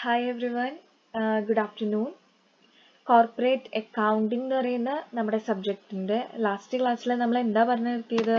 hi everyone good afternoon corporate accounting എന്ന് പറയുന്ന നമ്മുടെ സബ്ജക്റ്റിൻ്റെ ലാസ്റ്റ് ക്ലാസ്സിൽ നമ്മൾ എന്താ പറഞ്ഞു നിർത്തിയത്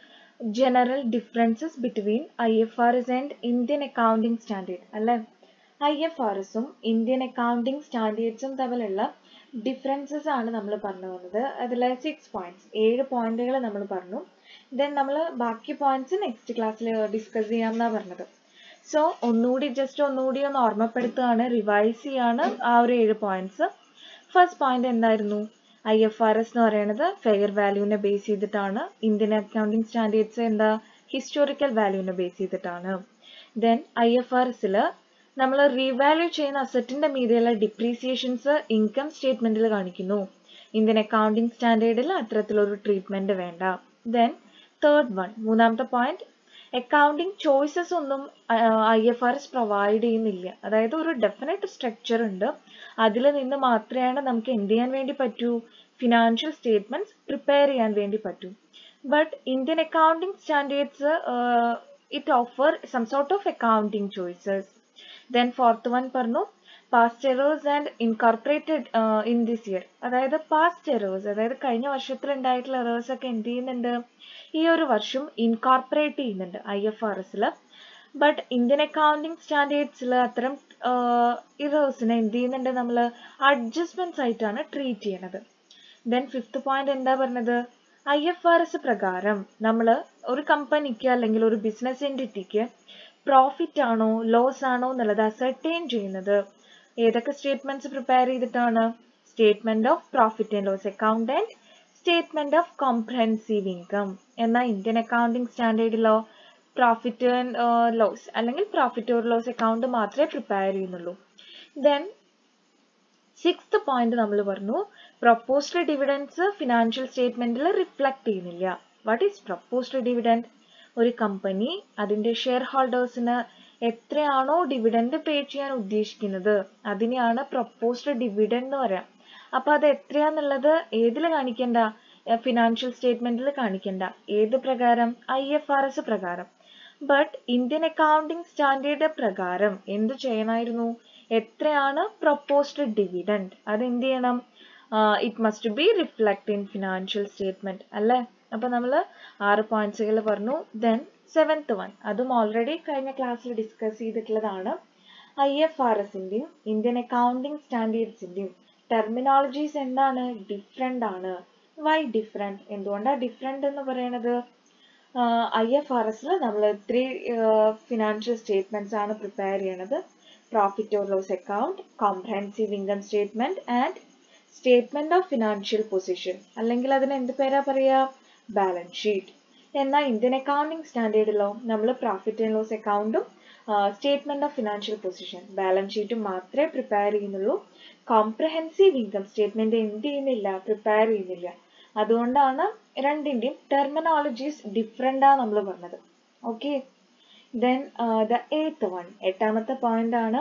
general differences between I F R S and Indian accounting standard അല്ലേ ഐ എഫ് ആർ എസും ഇന്ത്യൻ അക്കൗണ്ടിംഗ് സ്റ്റാൻഡേർഡ്സും തമ്മിലുള്ള ഡിഫറൻസസ് ആണ് നമ്മൾ പറഞ്ഞു വന്നത് അതിൽ സിക്സ് പോയിന്റ്സ് ഏഴ് പോയിന്റുകൾ നമ്മൾ പറഞ്ഞു ദെൻ നമ്മൾ ബാക്കി പോയിന്റ്സ് നെക്സ്റ്റ് ക്ലാസ്സിൽ ഡിസ്കസ് ചെയ്യാമെന്നാണ് പറഞ്ഞത് സോ ഒന്നുകൂടി ജസ്റ്റ് ഒന്നുകൂടി ഒന്ന് ഓർമ്മപ്പെടുത്തുകയാണ് റിവൈസ് ചെയ്യാണ് ആ ഒരു ഏഴ് പോയിന്റ്സ് ഫസ്റ്റ് പോയിന്റ് എന്തായിരുന്നു ഐ എഫ് ആർ എസ് എന്ന് പറയുന്നത് ഫെയർ വാല്യൂവിനെ ബേസ് ചെയ്തിട്ടാണ് ഇന്ത്യൻ അക്കൗണ്ടിംഗ് സ്റ്റാൻഡേർഡ്സ് എന്താ ഹിസ്റ്റോറിക്കൽ വാല്യൂവിനെ ബേസ് ചെയ്തിട്ടാണ് ദെൻ ഐ എഫ് ആർ എസിൽ നമ്മൾ റീവാല്യൂ ചെയ്യുന്ന അസറ്റിന്റെ മീതെയുള്ള ഡിപ്രീസിയേഷൻസ് ഇൻകം സ്റ്റേറ്റ്മെന്റിൽ കാണിക്കുന്നു ഇന്ത്യൻ അക്കൗണ്ടിംഗ് സ്റ്റാൻഡേർഡിൽ അത്തരത്തിലൊരു ട്രീറ്റ്മെന്റ് വേണ്ട ദെൻ തേർഡ് വൺ മൂന്നാമത്തെ പോയിന്റ് അക്കൗണ്ടിംഗ് ചോയ്സസ് ഒന്നും I F R S provide ചെയ്യുന്നില്ല അതായത് ഒരു ഡെഫിനറ്റ് സ്ട്രക്ചർ ഉണ്ട് അതിൽ നിന്ന് മാത്രമാണ് നമുക്ക് എന്ത് ചെയ്യാൻ വേണ്ടി പറ്റൂ ഫിനാൻഷ്യൽ സ്റ്റേറ്റ്മെന്റ്സ് പ്രിപ്പയർ ചെയ്യാൻ വേണ്ടി പറ്റൂ but Indian accounting standards it offer some sort of accounting choices then fourth one പറഞ്ഞു past errors and incorporated in this year അതായത് പാസ്റ്റ് എറേഴ്സ് അതായത് കഴിഞ്ഞ വർഷത്തിൽ ഉണ്ടായിട്ടുള്ള എറേഴ്സ് ഒക്കെ എന്ത് ചെയ്യുന്നുണ്ട് ഈ ഒരു വർഷം ഇൻകോർപ്പറേറ്റ് ചെയ്യുന്നുണ്ട് ഐ എഫ് ആർ എസിൽ ബട്ട് ഇന്ത്യൻ അക്കൗണ്ടിംഗ് സ്റ്റാൻഡേർഡ്സിൽ അത്തരം ഇറേഴ്സിനെ എന്ത് ചെയ്യുന്നുണ്ട് നമ്മൾ അഡ്ജസ്റ്റ്മെന്റ്സ് ആയിട്ടാണ് ട്രീറ്റ് ചെയ്യണത് ദെൻ ഫിഫ്ത്ത് പോയിന്റ് എന്താ പറഞ്ഞത് ഐ എഫ് ആർ എസ് പ്രകാരം നമ്മൾ ഒരു കമ്പനിക്ക് അല്ലെങ്കിൽ ഒരു ബിസിനസ് എൻറ്റിറ്റിക്ക് പ്രോഫിറ്റ് ആണോ ലോസ് ആണോ എന്നുള്ളത് അസർട്ടൈൻ ചെയ്യുന്നത് ഏതൊക്കെ സ്റ്റേറ്റ്മെന്റ്സ് പ്രിപ്പയർ ചെയ്തിട്ടാണ് statement of profit and loss account and statement of comprehensive income എന്ന ഇന്ത്യൻ അക്കൗണ്ടിംഗ് സ്റ്റാൻഡേർഡിലോ പ്രോഫിറ്റ് ആൻഡ് ലോസ് അല്ലെങ്കിൽ പ്രോഫിറ്റ് ഓർ ലോസ് അക്കൗണ്ട് മാത്രമേ പ്രിപ്പയർ ചെയ്യുന്നുള്ളൂ ദെൻ സിക്സ്ത് പോയിന്റ് നമ്മൾ പറഞ്ഞു പ്രൊപ്പോസ്ഡ് ഡിവിഡൻസ് ഫിനാൻഷ്യൽ സ്റ്റേറ്റ്മെന്റിൽ റിഫ്ലക്ട് ചെയ്യുന്നില്ല വാട്ട് ഈസ് പ്രൊപ്പോസ്ഡ് ഡിവിഡൻഡ് ഒരു കമ്പനി അതിന്റെ ഷെയർ ഹോൾഡേഴ്സിന് എത്രയാണോ ഡിവിഡൻഡ് പേ ചെയ്യാൻ ഉദ്ദേശിക്കുന്നത് അതിനെയാണ് പ്രൊപ്പോസ്ഡ് ഡിവിഡൻഡ് എന്ന് പറയാം അപ്പൊ അത് എത്രയാന്നുള്ളത് ഏതിൽ കാണിക്കണ്ട ഫിനാൻഷ്യൽ സ്റ്റേറ്റ്മെന്റിൽ കാണിക്കണ്ട ഏത് പ്രകാരം ഐ എഫ് ആർ എസ് പ്രകാരം ബട്ട് ഇന്ത്യൻ അക്കൗണ്ടിംഗ് സ്റ്റാൻഡേർഡ് പ്രകാരം എന്ത് ചെയ്യണമായിരുന്നു എത്രയാണ് പ്രൊപ്പോസ്ഡ് ഡിവിഡൻഡ് അത് എന്ത് ചെയ്യണം it must be reflect in financial statement അല്ലേ അപ്പൊ നമ്മൾ ആറ് പോയിന്റ്സുകൾ പറഞ്ഞു ദെൻ സെവൻത്ത് വൺ അതും ഓൾറെഡി കഴിഞ്ഞ ക്ലാസ്സിൽ ഡിസ്കസ് ചെയ്തിട്ടുള്ളതാണ് ഐ എഫ് ആർ എസിന്റെയും ഇന്ത്യൻ അക്കൗണ്ടിംഗ് സ്റ്റാൻഡേർഡ്സിന്റെയും ടെർമിനോളജീസ് എന്താണ് ഡിഫറെന്റ് ആണ് വൈ ഡിഫറെന്റ് എന്തുകൊണ്ടാണ് ഡിഫറെന്റ് എന്ന് പറയുന്നത് ഐ എഫ് ആർ എസിൽ നമ്മൾ ത്രീ ഫിനാൻഷ്യൽ സ്റ്റേറ്റ്മെന്റ്സ് ആണ് പ്രിപ്പയർ ചെയ്യണത് profit or loss account comprehensive income statement and statement of financial position അല്ലെങ്കിൽ അതിന് എന്ത് പേരാ പറയാ ബാലൻസ് ഷീറ്റ് എന്നാൽ ഇന്ത്യൻ അക്കൗണ്ടിംഗ് സ്റ്റാൻഡേർഡിലോ നമ്മൾ പ്രോഫിറ്റ് ആൻഡ് ലോസ് അക്കൗണ്ടും statement of financial position balance ഷീറ്റും മാത്രമേ പ്രിപ്പയർ ചെയ്യുന്നുള്ളൂ കോംപ്രഹെൻസീവ് ഇൻകം സ്റ്റേറ്റ്മെന്റ് എന്ത് ചെയ്യുന്നില്ല പ്രിപ്പയർ ചെയ്യുന്നില്ല അതുകൊണ്ടാണ് രണ്ടിന്റെയും ടെർമിനോളജീസ് ഡിഫറെന്റ് ആ നമ്മൾ പറഞ്ഞത് okay then the eighth one എട്ടാമത്തെ പോയിന്റ് ആണ്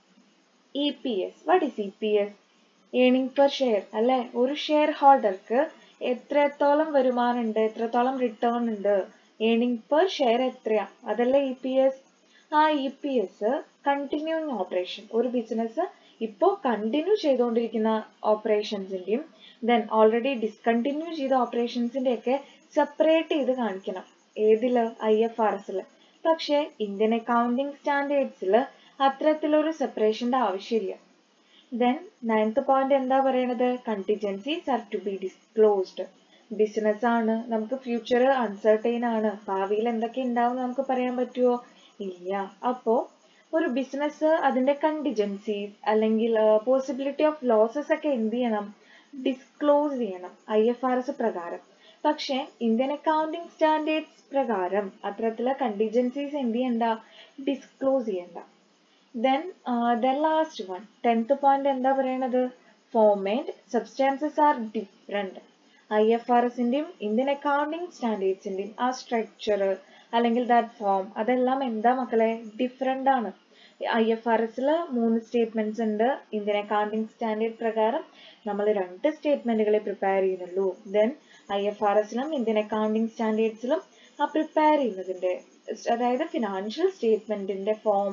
E P S what is E P S earning per share അല്ലെ ഒരു ഷെയർ ഹോൾഡർക്ക് എത്രത്തോളം വരുമാനം ഉണ്ട് എത്രത്തോളം റിട്ടേൺ ഉണ്ട് ഏണിംഗ് പെർ ഷെയർ എത്രയാ അതല്ലേ ഇ പി എസ് ആ E P S continuing operation ഒരു ബിസിനസ് ഇപ്പോൾ കണ്ടിന്യൂ ചെയ്തുകൊണ്ടിരിക്കുന്ന ഓപ്പറേഷൻസിന്റെയും ദെൻ ഓൾറെഡി ഡിസ്കണ്ടിന്യൂ ചെയ്ത ഓപ്പറേഷൻസിന്റെ ഒക്കെ സെപ്പറേറ്റ് ചെയ്ത് കാണിക്കണം ഏതില് ഐ എഫ് ആർ എസിൽ പക്ഷേ ഇന്ത്യൻ അക്കൗണ്ടിംഗ് സ്റ്റാൻഡേർഡ്സിൽ അത്തരത്തിലൊരു സെപ്പറേഷന്റെ ആവശ്യമില്ല ദെൻ നയൻത്ത് പോയിന്റ് എന്താ പറയണത് contingencies are to be disclosed business ആണ് നമുക്ക് ഫ്യൂച്ചർ അൺസർട്ടൈൻ ആണ് ഭാവിയിൽ എന്തൊക്കെ ഉണ്ടാവും നമുക്ക് പറയാൻ പറ്റുമോ ഇല്ല അപ്പോ ഒരു ബിസിനസ് അതിന്റെ കണ്ടിജൻസീസ് അല്ലെങ്കിൽ പോസിബിലിറ്റി ഓഫ് ലോസസ് ഒക്കെ എന്ത് ചെയ്യണം ഡിസ്ക്ലോസ് ചെയ്യണം ഐ എഫ് ആർ എസ് പ്രകാരം പക്ഷേ ഇന്ത്യൻ അക്കൗണ്ടിംഗ് സ്റ്റാൻഡേർഡ്സ് പ്രകാരം അത്തരത്തിലെ കണ്ടിജൻസീസ് എന്ത് ചെയ്യണ്ട ഡിസ്ക്ലോസ് ചെയ്യണ്ട then the last one tenth point എന്താ പറയണത് form and substances are different I F R എസിന്റെയും ഇന്ത്യൻ അക്കൗണ്ടിംഗ് സ്റ്റാൻഡേർഡ്സിന്റെയും ആ സ്ട്രക്ചർ അല്ലെങ്കിൽ ദാറ്റ് ഫോം അതെല്ലാം എന്താ മക്കളെ ഡിഫറെന്റ് ആണ് ഐ എഫ് ആർ എസിൽ മൂന്ന് സ്റ്റേറ്റ്മെന്റ്സ് ഉണ്ട് ഇന്ത്യൻ അക്കൗണ്ടിംഗ് സ്റ്റാൻഡേർഡ് പ്രകാരം നമ്മൾ രണ്ട് സ്റ്റേറ്റ്മെന്റുകളെ പ്രിപ്പയർ ചെയ്യുന്നുള്ളൂ ദെൻ ഐ എഫ് ആർ എസിലും ഇന്ത്യൻ അക്കൗണ്ടിംഗ് സ്റ്റാൻഡേർഡ്സിലും ആ പ്രിപ്പയർ ചെയ്യുന്നതിന്റെ അതായത് ഫിനാൻഷ്യൽ സ്റ്റേറ്റ്മെന്റിന്റെ ഫോം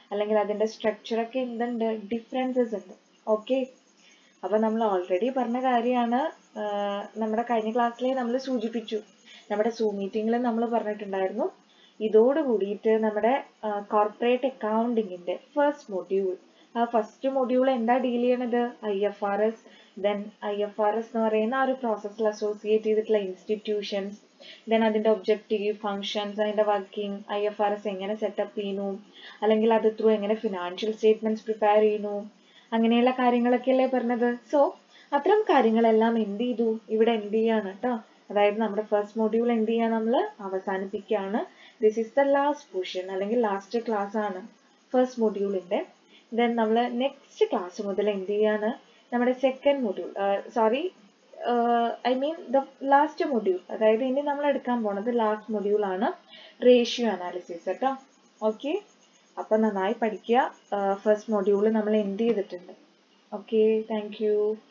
അല്ലെങ്കിൽ അതിന്റെ സ്ട്രക്ചർ ഒക്കെ എന്തുണ്ട് ഡിഫറൻസസ് ഉണ്ട് ഓക്കെ അപ്പൊ നമ്മൾ ഓൾറെഡി പറഞ്ഞ കാര്യമാണ് നമ്മുടെ കഴിഞ്ഞ ക്ലാസ്സിലെ നമ്മൾ സൂചിപ്പിച്ചു നമ്മുടെ സൂ മീറ്റിംഗിൽ നമ്മൾ പറഞ്ഞിട്ടുണ്ടായിരുന്നു ഇതോട് കൂടിയിട്ട് നമ്മുടെ കോർപ്പറേറ്റ് അക്കൗണ്ടിങ്ങിന്റെ ഫസ്റ്റ് മൊഡ്യൂൾ ആ ഫസ്റ്റ് മൊഡ്യൂൾ എന്താ ഡീൽ ചെയ്യണത് I F R S then I F R S എന്ന് പറയുന്ന ആ ഒരു പ്രോസസ്സിൽ അസോസിയേറ്റ് ചെയ്തിട്ടുള്ള ഇൻസ്റ്റിറ്റ്യൂഷൻസ് ദെൻ അതിന്റെ ഒബ്ജക്റ്റീവ് ഫങ്ഷൻസ് അതിന്റെ working I F R S എങ്ങനെ സെറ്റപ്പ് ചെയ്യുന്നു അല്ലെങ്കിൽ അത് ത്രൂ എങ്ങനെ ഫിനാൻഷ്യൽ സ്റ്റേറ്റ്മെന്റ്സ് പ്രിപ്പയർ ചെയ്യുന്നു അങ്ങനെയുള്ള കാര്യങ്ങളൊക്കെ അല്ലേ പറഞ്ഞത് സോ അത്തരം കാര്യങ്ങളെല്ലാം എന്ത് ചെയ്തു ഇവിടെ എന്ത് ചെയ്യാണ് കേട്ടോ അതായത് നമ്മുടെ ഫസ്റ്റ് മൊഡ്യൂൾ എന്ത് ചെയ്യാൻ നമ്മൾ അവസാനിപ്പിക്കുകയാണ് this is the last portion അല്ലെങ്കിൽ ലാസ്റ്റ് ക്ലാസ് ആണ് ഫസ്റ്റ് മൊഡ്യൂളിന്റെ ദെൻ നമ്മൾ നെക്സ്റ്റ് ക്ലാസ് മുതൽ എന്ത് ചെയ്യാണ് നമ്മുടെ second module sorry I mean the last module അതായത് ഇനി നമ്മൾ എടുക്കാൻ പോണത് ലാസ്റ്റ് മൊഡ്യൂൾ ആണ് റേഷ്യോ അനാലിസിസ് കേട്ടോ ഓക്കെ അപ്പൊ നന്നായി പഠിക്കുക ഫസ്റ്റ് മൊഡ്യൂൾ നമ്മൾ എന്ത് ചെയ്തിട്ടുണ്ട് ഓക്കെ താങ്ക് യു